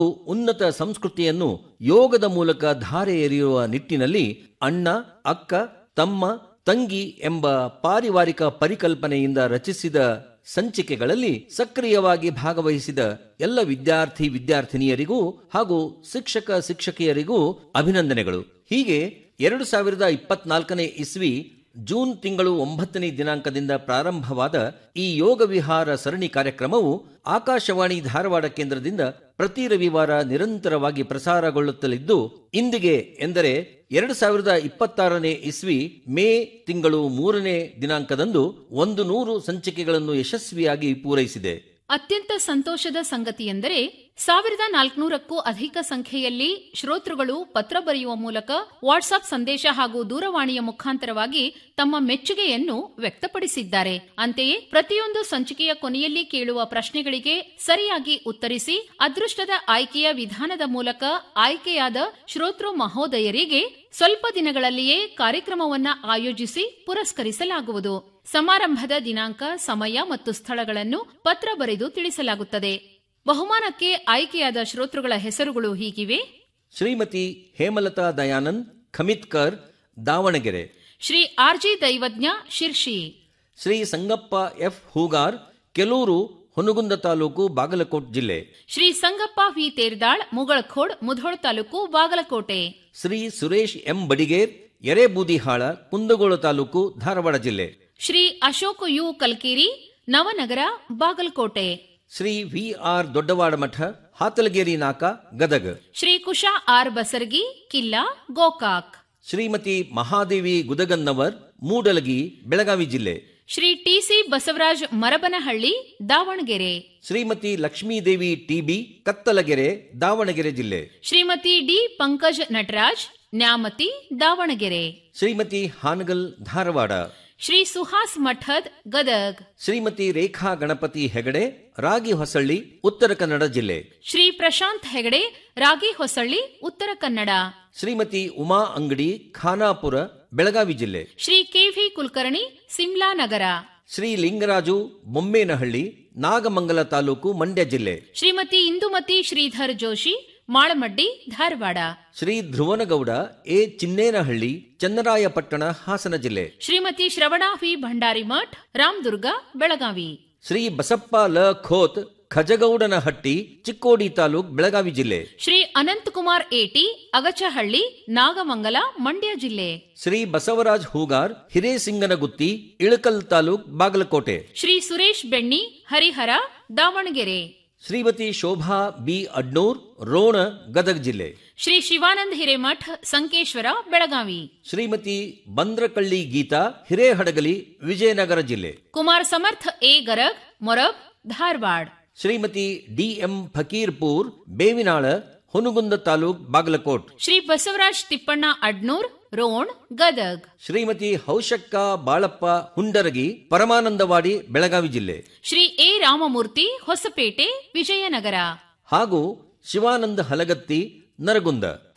ಉನ್ನತ ಸಂಸ್ಕೃತಿಯನ್ನು ಯೋಗದ ಮೂಲಕ ಧಾರೆ ಎರೆಯುವ ನಿಟ್ಟಿನಲ್ಲಿ ಅಣ್ಣ ಅಕ್ಕ ತಮ್ಮ ತಂಗಿ ಎಂಬ ಪಾರಿವಾರಿಕ ಪರಿಕಲ್ಪನೆಯಿಂದ ರಚಿಸಿದ ಸಂಚಿಕೆಗಳಲ್ಲಿ ಸಕ್ರಿಯವಾಗಿ ಭಾಗವಹಿಸಿದ ಎಲ್ಲ ವಿದ್ಯಾರ್ಥಿ ವಿದ್ಯಾರ್ಥಿನಿಯರಿಗೂ ಹಾಗೂ ಶಿಕ್ಷಕ ಶಿಕ್ಷಕಿಯರಿಗೂ ಅಭಿನಂದನೆಗಳು ಹೀಗೆ ಎರಡು ಸಾವಿರದ ಇಪ್ಪತ್ನಾಲ್ಕನೇ ಇಸ್ವಿ ಜೂನ್ ತಿಂಗಳು ಒಂಬತ್ತನೇ ದಿನಾಂಕದಿಂದ ಪ್ರಾರಂಭವಾದ ಈ ಯೋಗ ವಿಹಾರ ಸರಣಿ ಕಾರ್ಯಕ್ರಮವು ಆಕಾಶವಾಣಿ ಧಾರವಾಡ ಕೇಂದ್ರದಿಂದ ಪ್ರತಿ ರವಿವಾರ ನಿರಂತರವಾಗಿ ಪ್ರಸಾರಗೊಳ್ಳುತ್ತಲಿದ್ದು ಇಂದಿಗೆ ಎಂದರೆ ಎರಡು ಸಾವಿರದ ಇಪ್ಪತ್ತಾರನೇ ಇಸ್ವಿ ಮೇ ತಿಂಗಳು ಮೂರನೇ ದಿನಾಂಕದಂದು ಒಂದು ನೂರು ಸಂಚಿಕೆಗಳನ್ನು ಯಶಸ್ವಿಯಾಗಿ ಪೂರೈಸಿದೆ ಅತ್ಯಂತ ಸಂತೋಷದ ಸಂಗತಿಯೆಂದರೆ ಸಾವಿರದ ನಾಲ್ಕುನೂರಕ್ಕೂ ಅಧಿಕ ಸಂಖ್ಯೆಯಲ್ಲಿ ಶ್ರೋತೃಗಳು ಪತ್ರ ಬರೆಯುವ ಮೂಲಕ ವಾಟ್ಸ್ಆಪ್ ಸಂದೇಶ ಹಾಗೂ ದೂರವಾಣಿಯ ಮುಖಾಂತರವಾಗಿ ತಮ್ಮ ಮೆಚ್ಚುಗೆಯನ್ನು ವ್ಯಕ್ತಪಡಿಸಿದ್ದಾರೆ ಅಂತೆಯೇ ಪ್ರತಿಯೊಂದು ಸಂಚಿಕೆಯ ಕೊನೆಯಲ್ಲಿ ಕೇಳುವ ಪ್ರಶ್ನೆಗಳಿಗೆ ಸರಿಯಾಗಿ ಉತ್ತರಿಸಿ ಅದೃಷ್ಟದ ಆಯ್ಕೆಯ ವಿಧಾನದ ಮೂಲಕ ಆಯ್ಕೆಯಾದ ಶ್ರೋತೃ ಮಹೋದಯರಿಗೆ ಸ್ವಲ್ಪ ದಿನಗಳಲ್ಲಿಯೇ ಕಾರ್ಯಕ್ರಮವನ್ನ ಆಯೋಜಿಸಿ ಪುರಸ್ಕರಿಸಲಾಗುವುದು ಸಮಾರಂಭದ ದಿನಾಂಕ ಸಮಯ ಮತ್ತು ಸ್ಥಳಗಳನ್ನು ಪತ್ರ ಬರೆದು ತಿಳಿಸಲಾಗುತ್ತದೆ ಬಹುಮಾನಕ್ಕೆ ಆಯ್ಕೆಯಾದ ಶ್ರೋತೃಗಳ ಹೆಸರುಗಳು ಹೀಗಿವೆ ಶ್ರೀಮತಿ ಹೇಮಲತಾ ದಯಾನಂದ್ ಖಮಿತ್ಕರ್ ದಾವಣಗೆರೆ ಶ್ರೀ ಆರ್ಜಿ ದೈವಜ್ಞ ಶಿರ್ಷಿ ಶ್ರೀ ಸಂಗಪ್ಪ ಎಫ್ ಹೂಗಾರ್ ಕೆಲೂರು ಹುನಗುಂದ ತಾಲೂಕು ಬಾಗಲಕೋಟ್ ಜಿಲ್ಲೆ ಶ್ರೀ ಸಂಗಪ್ಪ ವಿ ತೇರ್ದಾಳ್ ಮುಗಳಖೋಡ್ ಮುಧೋಳ್ ತಾಲೂಕು ಬಾಗಲಕೋಟೆ ಶ್ರೀ ಸುರೇಶ್ ಎಂ ಬಡಿಗೇರ್ ಎರೆಬೂದಿಹಾಳ ಕುಂದಗೋಳ ತಾಲೂಕು ಧಾರವಾಡ ಜಿಲ್ಲೆ Shri Ashok U Kalkeri Navanagar Bagalkote Shri V R Doddawad Math Hatalageri Naka Gadag Shri Kusha R Basargi Killa Gokak Shrimati Mahadevi Gudaganavar Mudalagi Belagavi ಜಿಲ್ಲೆ ಶ್ರೀ ಟಿಸಿ ಬಸವರಾಜ್ ಮರಬನಹಳ್ಳಿ ದಾವಣಗೆರೆ ಶ್ರೀಮತಿ ಲಕ್ಷ್ಮೀದೇವಿ ಟಿಬಿ ಕತ್ತಲಗೆರೆ ದಾವಣಗೆರೆ ಜಿಲ್ಲೆ ಶ್ರೀಮತಿ ಡಿ ಪಂಕಜ್ ನಟರಾಜ್ ನ್ಯಾಮತಿ ದಾವಣಗೆರೆ ಶ್ರೀಮತಿ ಹಾನಗಲ್ ಧಾರವಾಡ ಶ್ರೀ ಸುಹಾಸ್ ಮಠದ್ ಗದಗ್ ಶ್ರೀಮತಿ ರೇಖಾ ಗಣಪತಿ ಹೆಗಡೆ ರಾಗಿ ಹೊಸಳ್ಳಿ ಉತ್ತರ ಕನ್ನಡ ಜಿಲ್ಲೆ ಶ್ರೀ ಪ್ರಶಾಂತ್ ಹೆಗಡೆ ರಾಗಿ ಹೊಸಳ್ಳಿ ಉತ್ತರ ಕನ್ನಡ ಶ್ರೀಮತಿ ಉಮಾ ಅಂಗಡಿ ಖಾನಾಪುರ ಬೆಳಗಾವಿ ಜಿಲ್ಲೆ ಶ್ರೀ ಕೆವಿ ಕುಲಕರ್ಣಿ ಸಿಮ್ಲಾ ನಗರ ಶ್ರೀ ಲಿಂಗರಾಜು ಬೊಮ್ಮೇನಹಳ್ಳಿ ನಾಗಮಂಗಲ ತಾಲೂಕು ಮಂಡ್ಯ ಜಿಲ್ಲೆ ಶ್ರೀಮತಿ ಇಂದುಮತಿ ಶ್ರೀಧರ್ ಜೋಶಿ ಮಾಳಮಡ್ಡಿ ಧಾರವಾಡ ಶ್ರೀ ಧ್ರುವನಗೌಡ ಎ ಚಿನ್ನೇನಹಳ್ಳಿ ಚನ್ನರಾಯಪಟ್ಟಣ ಹಾಸನ ಜಿಲ್ಲೆ ಶ್ರೀಮತಿ ಶ್ರವಣ ವಿ ಭಂಡಾರಿಮಠ್ ರಾಮದುರ್ಗ ಬೆಳಗಾವಿ ಶ್ರೀ ಬಸಪ್ಪ ಲ ಖೋತ್ ಖಜಗೌಡನಹಟ್ಟಿ ಚಿಕ್ಕೋಡಿ ತಾಲೂಕ್ ಬೆಳಗಾವಿ ಜಿಲ್ಲೆ ಶ್ರೀ ಅನಂತಕುಮಾರ್ ಏಟಿ ಅಗಚಹಳ್ಳಿ ನಾಗಮಂಗಲ ಮಂಡ್ಯ ಜಿಲ್ಲೆ ಶ್ರೀ ಬಸವರಾಜ್ ಹೂಗಾರ್ ಹಿರೇಸಿಂಗನಗುತ್ತಿ ಇಳಕಲ್ ತಾಲೂಕ್ ಬಾಗಲಕೋಟೆ ಶ್ರೀ ಸುರೇಶ್ ಬೆಣ್ಣಿ ಹರಿಹರ ದಾವಣಗೆರೆ ಶ್ರೀಮತಿ ಶೋಭಾ ಬಿ ಅಡ್ನೂರ್ ರೋಣ ಗದಗ ಜಿಲ್ಲೆ ಶ್ರೀ ಶಿವಾನಂದ ಹಿರೇಮಠ್ ಸಂಕೇಶ್ವರ ಬೆಳಗಾವಿ ಶ್ರೀಮತಿ ಬಂದ್ರಕಳ್ಳಿ ಗೀತಾ ಹಿರೇಹಡಗಲಿ ವಿಜಯನಗರ ಜಿಲ್ಲೆ Kumar Samartha A Garag Morab Dharwad Shrimati D M Fakirpur Bevinal Hunagunda taluk Bagalkot Shri Basavaraj Thippanna Adnoor Ron Gadag Shrimati Haushakka Balappa Hundaragi Paramanandawadi Belagavi ಜಿಲ್ಲೆ ಶ್ರೀ ಎ ರಾಮಮೂರ್ತಿ ಹೊಸಪೇಟೆ ವಿಜಯನಗರ ಹಾಗೂ ಶಿವಾನಂದ ಹಲಗತ್ತಿ ನರಗುಂದ